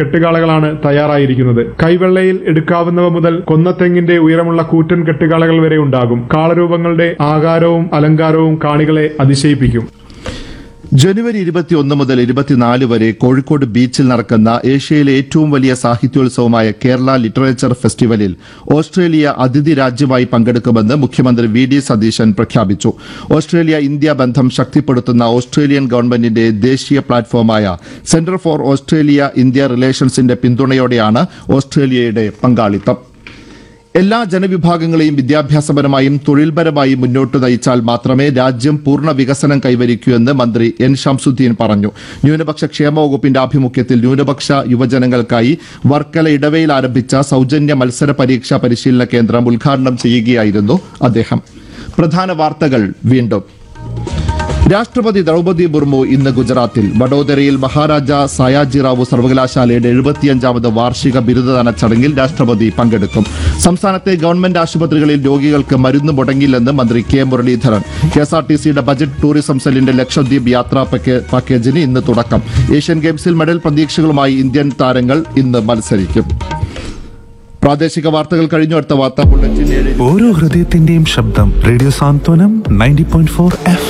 കെട്ടുകാളകളാണ് തയ്യാറായിരിക്കുന്നത് കൈവെള്ളയിൽ എടുക്കാവുന്നവ മുതൽ കൊന്നത്തെങ്ങിന്റെ ഉയരമുള്ള കൂറ്റൻ കെട്ടുകാളകൾ വരെ ഉണ്ടാകും കാളരൂപങ്ങളുടെ ആകാരവും അലങ്കാരവും കാണികളെ അതിശയിപ്പിക്കും ജനുവരി ഇരുപത്തിയൊന്ന് മുതൽ ഇരുപത്തിനാല് വരെ കോഴിക്കോട് ബീച്ചിൽ നടക്കുന്ന ഏഷ്യയിലെ ഏറ്റവും വലിയ സാഹിത്യോത്സവമായ കേരള ലിറ്ററേച്ചർ ഫെസ്റ്റിവലിൽ ഓസ്ട്രേലിയ അതിഥി രാജ്യമായി പങ്കെടുക്കുമെന്ന് മുഖ്യമന്ത്രി വി ഡി സതീശൻ പ്രഖ്യാപിച്ചു ഓസ്ട്രേലിയ ഇന്ത്യ ബന്ധം ശക്തിപ്പെടുത്തുന്ന ഓസ്ട്രേലിയൻ ഗവൺമെന്റിന്റെ ദേശീയ പ്ലാറ്റ്ഫോമായ സെന്റർ ഫോർ ഓസ്ട്രേലിയ ഇന്ത്യ റിലേഷൻസിന്റെ പിന്തുണയോടെയാണ് ഓസ്ട്രേലിയയുടെ പങ്കാളിത്തം എല്ലാ ജനവിഭാഗങ്ങളെയും വിദ്യാഭ്യാസപരമായും തൊഴിൽപരമായും മുന്നോട്ട് നയിച്ചാൽ മാത്രമേ രാജ്യം പൂർണ്ണ വികസനം കൈവരിക്കൂ എന്ന് മന്ത്രി എൻ ഷംസുദ്ദീൻ പറഞ്ഞു ന്യൂനപക്ഷ ക്ഷേമ വകുപ്പിന്റെ ആഭിമുഖ്യത്തിൽ ന്യൂനപക്ഷ യുവജനങ്ങൾക്കായി വർക്കല ഇടവയിൽ ആരംഭിച്ച സൗജന്യ മത്സര പരീക്ഷാ പരിശീലന കേന്ദ്രം ഉദ്ഘാടനം ചെയ്യുകയായിരുന്നു അദ്ദേഹം പ്രധാന വാർത്തകൾ വീണ്ടും രാഷ്ട്രപതി ദ്രൗപദി മുർമു ഇന്ന് ഗുജറാത്തിൽ വഡോദരയിൽ മഹാരാജ സയാജിറാവു സർവകലാശാലയുടെ എഴുപത്തിയഞ്ചാമത് വാർഷിക ബിരുദദാന ചടങ്ങിൽ രാഷ്ട്രപതി പങ്കെടുക്കും സംസ്ഥാനത്തെ ഗവൺമെന്റ് ആശുപത്രികളിൽ രോഗികൾക്ക് മരുന്ന് മുടങ്ങില്ലെന്ന് മന്ത്രി K Muraleedharan K S R T സിയുടെ ബജറ്റ് ടൂറിസം സെല്ലിന്റെ ലക്ഷദ്വീപ് യാത്രാ പാക്കേ- പാക്കേജിന് ഇന്ന് തുടക്കം ഏഷ്യൻ ഗെയിംസിൽ മെഡൽ പ്രതീക്ഷകളുമായി ഇന്ത്യൻ താരങ്ങൾ ഇന്ന് മത്സരിക്കും പ്രാദേശിക വാർത്തകൾ കഴിഞ്ഞു അടുത്ത വാർത്താ ബുള്ളറ്റിൻ ഏഴ് ഓരോ ഹൃദയത്തിന്റെയും ശബ്ദം radio Santhwanam ninety point four F